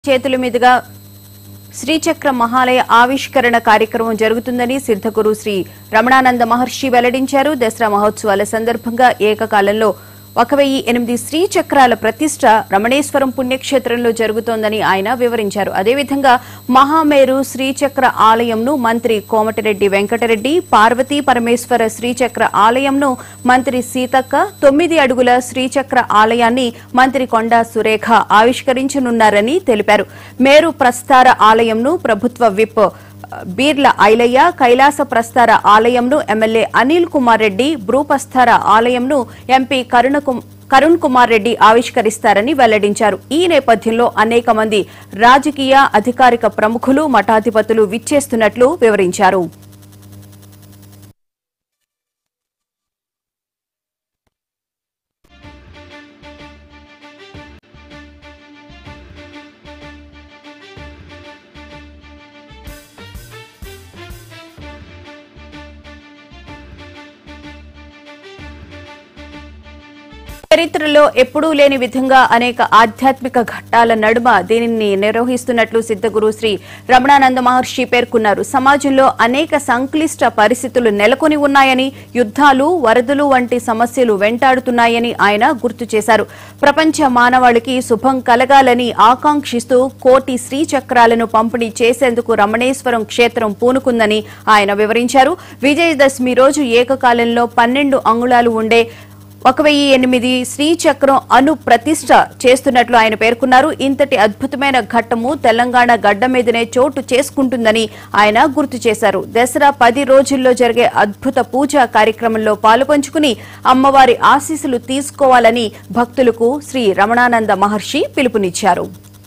చేతుల మీదుగా శ్రీచక్ర మహాలయ ఆవిష్కరణ కార్యక్రమం జరుగుతుందని సిద్ధగురు శ్రీ రమణానంద మహర్షి వెల్లడించారు దసరా మహోత్సవాల సందర్భంగా ఏకకాలంలో ఒక వెయ్యి ఎనిమిది శ్రీచక్రాల ప్రతిష్ట రమణేశ్వరం పుణ్యక్షేత్రంలో జరుగుతోందని ఆయన వివరించారు అదేవిధంగా మహామేరు శ్రీచక్ర ఆలయంను మంత్రి కోమటిరెడ్డి వెంకటరెడ్డి పార్వతీ పరమేశ్వర శ్రీచక్ర ఆలయంను మంత్రి సీతక్క తొమ్మిది అడుగుల శ్రీచక్ర ఆలయాన్ని మంత్రి కొండా సురేఖ ఆవిష్కరించనున్నారని తెలిపారు మేరు ప్రస్తార ఆలయంను ప్రభుత్వ విప్ బీర్ల ఐలయ్య కైలాస ప్రస్తార ఆలయంను ఎమ్మెల్యే అనిల్ కుమార్ రెడ్డి భ్రూపస్తార ఆలయంను ఎంపీ కరుణ కుమ్- కరుణ్ కుమార్ రెడ్డి ఆవిష్కరిస్తారని వెల్లడించారు ఈ నేపథ్యంలో అనేక మంది రాజకీయ అధికారిక ప్రముఖులు మఠాధిపతులు విచ్చేస్తున్నట్లు వివరించారు చరిత్రలో ఎప్పుడూ లేని విధంగా అనేక ఆధ్యాత్మిక ఘట్టాల నడుమ దీనిని నిర్వహిస్తున్నట్లు సిద్ధగురు శ్రీ రమణానంద మహర్షి పేర్కొన్నారు సమాజంలో అనేక సంక్లిష్ట పరిస్థితులు నెలకొని ఉన్నాయని యుద్ధాలు వరదలు వంటి సమస్యలు వెంటాడుతున్నాయని ఆయన గుర్తు చేశారు ప్రపంచ మానవాళికి శుభం కలగాలని ఆకాంక్షిస్తూ కోటి శ్రీచక్రాలను పంపిణీ చేసేందుకు రమణేశ్వరం క్షేత్రం పూనుకుందని ఆయన వివరించారు విజయదశమి రోజు ఏకకాలంలో పన్నెండు అంగుళాలు ఉండే ఒక వెయ్యి ఎనిమిది శ్రీచక్రం అను ప్రతిష్ట చేస్తున్నట్లు ఆయన పేర్కొన్నారు ఇంతటి అద్భుతమైన ఘట్టము తెలంగాణ గడ్డ మీదనే చోటు చేసుకుంటుందని ఆయన గుర్తు చేశారు దసరా పది రోజుల్లో జరిగే అద్భుత పూజా కార్యక్రమంలో పాలుపంచుకుని అమ్మవారి ఆశీస్సులు తీసుకోవాలని భక్తులకు శ్రీ రమణానంద మహర్షి పిలుపునిచ్చారు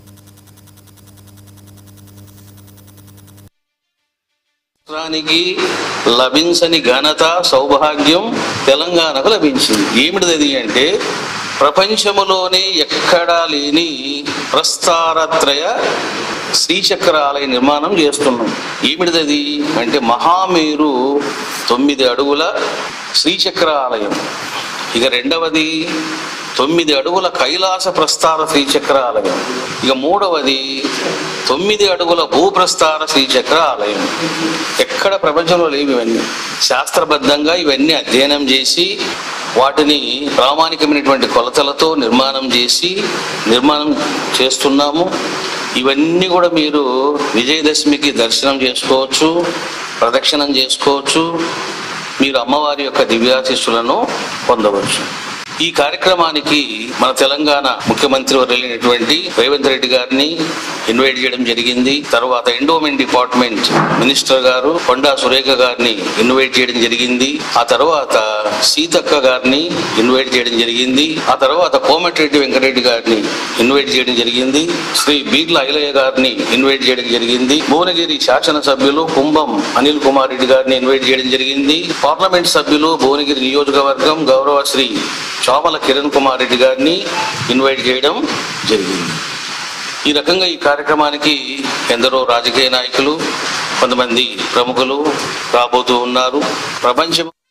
రాష్ట్రానికి లభించని ఘనత సౌభాగ్యం తెలంగాణకు లభించింది ఏమిటిది అంటే ప్రపంచములోనే ఎక్కడా లేని ప్రస్తారత్రయ శ్రీచక్ర ఆలయ నిర్మాణం చేస్తున్నాం ఏమిటిది అంటే మహామేరు తొమ్మిది అడుగుల శ్రీచక్ర ఆలయం ఇక రెండవది తొమ్మిది అడుగుల కైలాస ప్రస్తార శ్రీచక్ర ఆలయం ఇక మూడవది తొమ్మిది అడుగుల భూప్రస్తార శ్రీచక్ర ఆలయం ఎక్కడ ప్రపంచంలో లేవు ఇవన్నీ శాస్త్రబద్ధంగా ఇవన్నీ అధ్యయనం చేసి వాటిని ప్రామాణికమైనటువంటి కొలతలతో నిర్మాణం చేసి నిర్మాణం చేస్తున్నాము ఇవన్నీ కూడా మీరు విజయదశమికి దర్శనం చేసుకోవచ్చు ప్రదక్షిణం చేసుకోవచ్చు మీరు అమ్మవారి యొక్క దివ్యాశిస్సులను పొందవచ్చు ఈ కార్యక్రమానికి మన తెలంగాణ ముఖ్యమంత్రి వెళ్ళినటువంటి రేవంత్ రెడ్డి గారిని ఇన్వైట్ చేయడం జరిగింది తర్వాత ఎండోమెంట్ డిపార్ట్మెంట్ మినిస్టర్ గారు కొండా సురేఖ గారిని ఇన్వైట్ చేయడం జరిగింది ఆ తర్వాత సీతక్క గారిని ఇన్వైట్ చేయడం జరిగింది ఆ తర్వాత కోమటిరెడ్డి వెంకటరెడ్డి గారిని ఇన్వైట్ చేయడం జరిగింది శ్రీ బీర్ల ఐలయ్య గారిని ఇన్వైట్ చేయడం జరిగింది భువనగిరి శాసనసభ్యులు కుంభం అనిల్ కుమార్ రెడ్డి గారిని ఇన్వైట్ చేయడం జరిగింది పార్లమెంట్ సభ్యులు భువనగిరి నియోజకవర్గం గౌరవ శ్రీ చోమల కిరణ్ కుమార్ రెడ్డి గారిని ఇన్వైట్ చేయడం జరిగింది ఈ రకంగా ఈ కార్యక్రమానికి ఎందరో రాజకీయ నాయకులు కొంతమంది ప్రముఖులు రాబోతూ ఉన్నారు ప్రపంచం